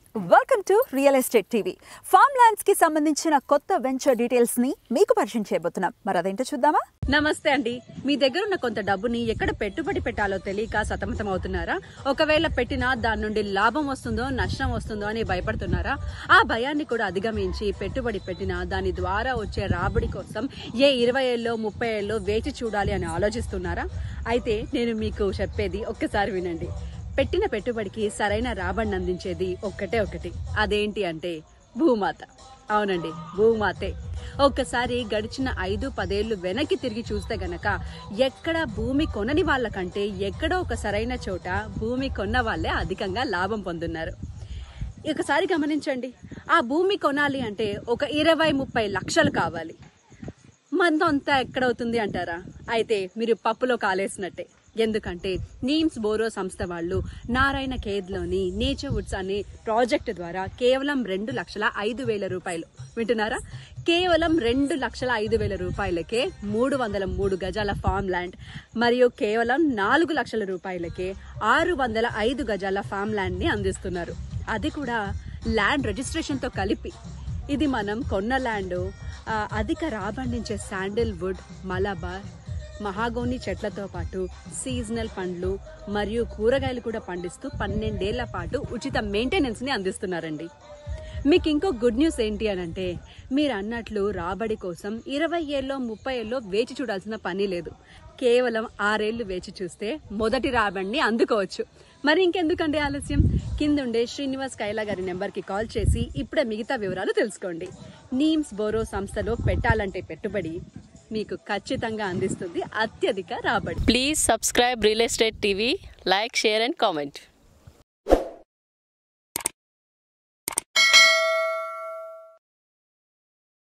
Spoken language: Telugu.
Welcome to real estate TV farm lands కి సంబంధించిన కొత్త వెంచర్ డీటెయిల్స్ ని మీకు పరిచయం చేయబోతున్నాం మరి అదేంటో చూద్దామా నమస్తే అండి మీ దగ్గర ఉన్న కొంత డబ్బుని ఎక్కడ పెట్టుబడి పెట్టాలో తెలియక సతమతం అవుతున్నారా ఒకవేళ పెట్టినా దాని నుండి లాభం వస్తుందో నష్టం వస్తుందో అని భయపడుతున్నారా ఆ భయాన్ని కూడా అధిగమించి పెట్టుబడి పెట్టినా దాని ద్వారా వచ్చే రాబడి కోసం ఏ ఇరవై ఏళ్ళలో ముప్పై ఏళ్ళలో వేచి చూడాలి అని ఆలోచిస్తున్నారా అయితే నేను మీకు చెప్పేది ఒక్కసారి వినండి పెట్టిన పెట్టుబడికి సరైన రాబడిని అందించేది ఒక్కటే ఒకటి అదేంటి అంటే భూమాత అవునండి భూమాతే ఒక్కసారి గడిచిన ఐదు పదేళ్లు వెనక్కి తిరిగి చూస్తే గనక ఎక్కడ భూమి కొనని వాళ్ళకంటే ఎక్కడో ఒక సరైన చోట భూమి కొన్న వాళ్ళే అధికంగా లాభం పొందున్నారు ఒకసారి గమనించండి ఆ భూమి కొనాలి అంటే ఒక ఇరవై ముప్పై లక్షలు కావాలి మందు అంతా ఎక్కడవుతుంది అంటారా అయితే మీరు పప్పులో కాలేసినట్టే ఎందుకంటే నీమ్స్ బోరో సంస్థ వాళ్ళు నారాయణ ఖేద్లోని నేచర్ వుడ్స్ అనే ప్రాజెక్ట్ ద్వారా కేవలం రెండు లక్షల ఐదు వేల రూపాయలు వింటున్నారా కేవలం రెండు లక్షల ఐదు వేల రూపాయలకే మూడు వందల మూడు గజాల ఫామ్ ల్యాండ్ మరియు కేవలం నాలుగు లక్షల రూపాయలకే ఆరు వందల ఐదు గజాల ఫామ్ ల్యాండ్ని అందిస్తున్నారు అది కూడా ల్యాండ్ రిజిస్ట్రేషన్తో కలిపి ఇది మనం కొన్న ల్యాండ్ ఆ, అధిక రాబడించే శాండిల్ వుడ్ మలబార్ మహాగోని చెట్లతో పాటు సీజనల్ పండ్లు మరియు కూరగాయలు కూడా పండిస్తూ పన్నెండేళ్ల పాటు ఉచిత మెయింటెనెన్స్ ని అందిస్తున్నారండి మీకు ఇంకో గుడ్ న్యూస్ ఏంటి అని అంటే మీరు అన్నట్లు రాబడి కోసం ఇరవై ఏళ్ళలో ముప్పై ఏళ్ళలో వేచి చూడాల్సిన పని లేదు కేవలం ఆరేళ్లు వేచి చూస్తే మొదటి రాబడిని అందుకోవచ్చు మరి ఇంకెందుకండి ఆలస్యం కిందుండే శ్రీనివాస్ కైలా గారి నెంబర్కి కాల్ చేసి ఇప్పుడే మిగతా వివరాలు తెలుసుకోండి నీమ్స్ బోరో సంస్థలో పెట్టాలంటే పెట్టుబడి మీకు ఖచ్చితంగా అందిస్తుంది అత్యధిక రాబడి Please subscribe Real Estate TV, like, share, and comment.